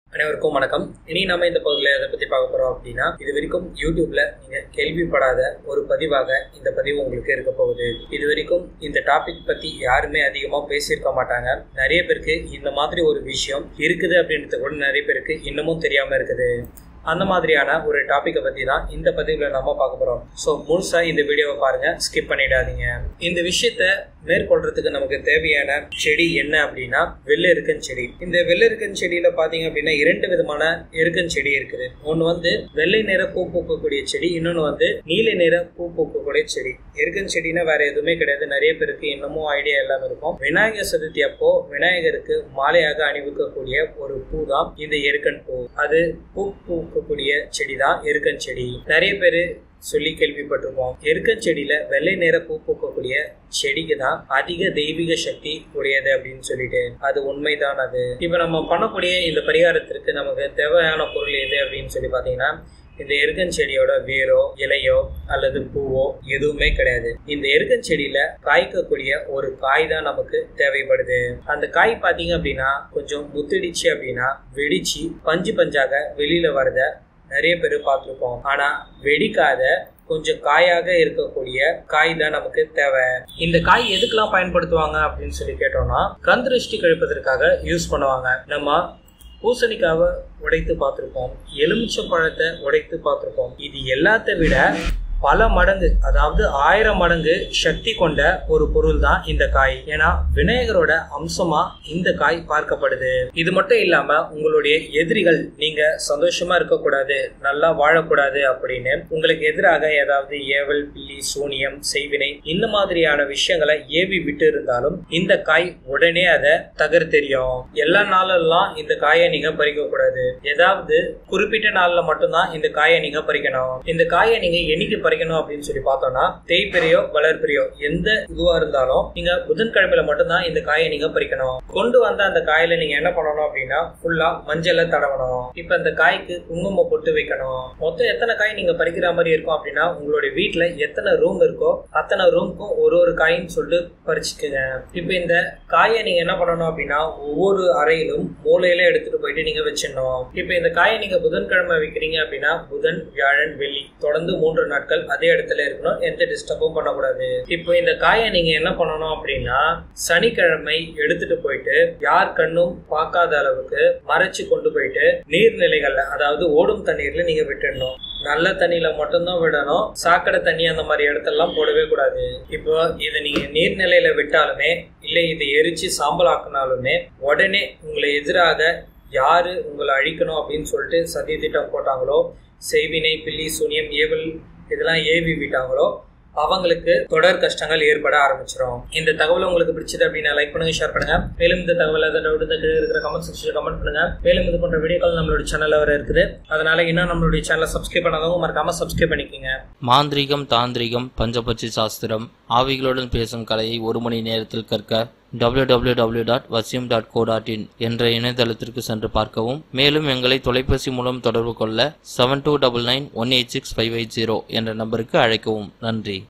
அனைவருக்கும் வணக்கம் இனி நாம இந்த பகுதியில் எதை பத்தி பார்க்க போறோம் அப்படின்னா இது வரைக்கும் யூடியூப்ல நீங்க கேள்விப்படாத ஒரு பதிவாக இந்த பதிவு உங்களுக்கு இருக்க போகுது இது வரைக்கும் இந்த டாபிக் பத்தி யாருமே அதிகமா பேசியிருக்க மாட்டாங்க நிறைய பேருக்கு இந்த மாதிரி ஒரு விஷயம் இருக்குது அப்படின்றது கூட நிறைய பேருக்கு இன்னமும் தெரியாம இருக்குது அந்த மாதிரியான ஒரு டாப்பிக்கை பற்றி தான் இந்த பதிவில் நம்ம பார்க்க போகிறோம் ஸோ முழுசாக இந்த வீடியோவை பாருங்கள் ஸ்கிப் பண்ணிடாதீங்க இந்த விஷயத்த மேற்கொள்றதுக்கு நமக்கு தேவையான செடி என்ன அப்படின்னா வெள்ளெருக்கன் செடி இந்த வெள்ளெருக்கன் செடியில் பார்த்தீங்க அப்படின்னா இரண்டு விதமான எருக்கன் செடி இருக்குது ஒன்று வந்து வெள்ளை நிற பூ பூக்கக்கூடிய செடி இன்னொன்று வந்து நீல நிற பூ பூக்கக்கூடிய செடி எருக்கன் செடினா வேற எதுவுமே கிடையாது நிறைய பேருக்கு இன்னமும் ஐடியா எல்லாம் இருக்கும் விநாயகர் சதுர்த்தி அப்போ விநாயகருக்கு மாலையாக அணிவிக்கக்கூடிய ஒரு பூ தான் இந்த எருக்கன் பூ அது பூ பூக்கக்கூடிய செடி தான் எருக்கன் செடி நிறைய பேர் சொல்லி கேள்விப்பட்டிருப்போம் எருக்கன் செடியில வெள்ளை நிற பூ பூக்கக்கூடிய செடிக்கு தான் அதிக தெய்வீக சக்தி உடையது அப்படின்னு சொல்லிட்டு அது உண்மைதான் அது இப்ப நம்ம பண்ணக்கூடிய இந்த பரிகாரத்திற்கு நமக்கு தேவையான பொருள் எது அப்படின்னு சொல்லி பாத்தீங்கன்னா இந்த எருக்கன் செடியோட வேரோ இலையோ அல்லது பூவோ எதுவுமே கிடையாது இந்த எருக்கன் செடியில காய்க்கக்கூடிய ஒரு காய் தான் நமக்கு தேவைப்படுது அந்த காய் பாத்தீங்க அப்படின்னா கொஞ்சம் முத்திடுச்சு அப்படின்னா வெடிச்சு பஞ்சு பஞ்சாக வெளியில வரத நிறைய பேர் பார்த்துருப்போம் ஆனா வெடிக்காத கொஞ்சம் காயாக இருக்கக்கூடிய காய் தான் நமக்கு தேவை இந்த காய் எதுக்கெல்லாம் பயன்படுத்துவாங்க அப்படின்னு சொல்லி கேட்டோம்னா கந்திருஷ்டி கழிப்பதற்காக யூஸ் பண்ணுவாங்க நம்ம பூசணிக்காவை உடைத்து பார்த்துருப்போம் எலுமிச்சை பழத்தை உடைத்து பார்த்துருப்போம் இது எல்லாத்த விட பல மடங்கு அதாவது ஆயிரம் மடங்கு சக்தி கொண்ட ஒரு பொருள் தான் இந்த காய் ஏன்னா விநாயகரோட அம்சமா இந்த காய் பார்க்கப்படுது இது மட்டும் இல்லாம உங்களுடைய எதிரிகள் நீங்க சந்தோஷமா இருக்கக்கூடாது நல்லா வாழக்கூடாது அப்படின்னு உங்களுக்கு எதிராக ஏதாவது ஏவல் பில்லி சூனியம் செய்வினை இந்த மாதிரியான விஷயங்களை ஏவி விட்டு இருந்தாலும் இந்த காய் உடனே அதை தகர்த்தெரியும் எல்லா நாளெல்லாம் இந்த காயை நீங்க பறிக்க கூடாது ஏதாவது குறிப்பிட்ட நாள்ல மட்டும்தான் இந்த காயை நீங்க பறிக்கணும் இந்த காயை நீங்க என்னைக்கு பறிக்கணும் அப்படின்னு சொல்லி பார்த்தோம்னா தேய்பிரையோ வளர்பிரையோ எந்த இதுவா இருந்தாலும் நீங்க புதன்கிழமையில மட்டும்தான் இந்த காயை நீங்க பறிக்கணும் கொண்டு வந்த அந்த காயில நீங்க என்ன பண்ணணும் அப்படின்னா ஃபுல்லா மஞ்சள தடவணும் இப்ப இந்த காய்க்கு குங்குமம் பொட்டு வைக்கணும் மொத்தம் எத்தனை காய் நீங்க பறிக்கிற மாதிரி இருக்கும் அப்படின்னா உங்களுடைய வீட்டுல எத்தனை ரூம் இருக்கோ அத்தனை ரூம்க்கும் ஒரு ஒரு காயின்னு சொல்லிட்டு பறிச்சுக்குங்க இப்ப இந்த காயை நீங்க என்ன பண்ணணும் அப்படின்னா ஒவ்வொரு அறையிலும் மூலையில எடுத்துட்டு போயிட்டு நீங்க வச்சிடணும் இப்ப இந்த காயை நீங்க புதன்கிழமை வைக்கிறீங்க அப்படின்னா புதன் வியாழன் வெள்ளி தொடர்ந்து மூன்று நாட்கள் அதே இடத்துல இருக்கணும் எந்த டிஸ்டர்பும் பண்ணக்கூடாது இப்போ இந்த காயை நீங்க என்ன பண்ணணும் அப்படின்னா சனிக்கிழமை எடுத்துட்டு போயிட்டு யார் கண்ணும் பார்க்காத அளவுக்கு மறைச்சு கொண்டு போயிட்டு நீர்நிலைகள்ல அதாவது ஓடும் தண்ணீர்ல நீங்க விட்டுடணும் நல்ல தண்ணியில மட்டும்தான் விடணும் சாக்கடை தண்ணி அந்த மாதிரி இடத்தெல்லாம் போடவே கூடாது இப்போ இதை நீங்க நீர்நிலையில விட்டாலுமே இல்லை இதை எரிச்சு சாம்பல் ஆக்கினாலுமே உடனே உங்களை எதிராக யாரு உங்களை அழிக்கணும் அப்படின்னு சொல்லிட்டு சதி திட்டம் போட்டாங்களோ செய்வினை பில்லி சூனியம் ஏவல் இதெல்லாம் ஏவி விட்டாங்களோ அவங்களுக்கு தொடர் கஷ்டங்கள் ஏற்பட ஆரம்பிச்சிடும் இந்த தகவல் உங்களுக்கு பிடிச்சது அப்படின்னா லைக் பண்ணுங்க ஷேர் பண்ணுங்க மேலும் இந்த தகவல் ஏதாவது டவுட் இந்த கீழே இருக்கிற கமெண்ட் செக்ஷன் கமெண்ட் பண்ணுங்க மேலும் இது போன்ற வீடியோக்கள் நம்மளோட சேனல்ல வர இருக்குது அதனால இன்னும் நம்மளுடைய சேனலை சப்ஸ்கிரைப் பண்ணாதவங்க மறக்காம சப்ஸ்கிரைப் பண்ணிக்கோங்க மாந்திரீகம் தாந்திரிகம் பஞ்சபட்சி சாஸ்திரம் ஆவிகளுடன் பேசும் கலையை ஒரு மணி நேரத்தில் கற்க www.vasyum.co.in டாட் வசியம் டாட் கோ டாட் இன் என்ற இணையதளத்திற்கு சென்று பார்க்கவும் மேலும் எங்களை தொலைபேசி மூலம் தொடர்பு கொள்ள seven two double nine one eight six five eight zero என்ற நம்பருக்கு அழைக்கவும் நன்றி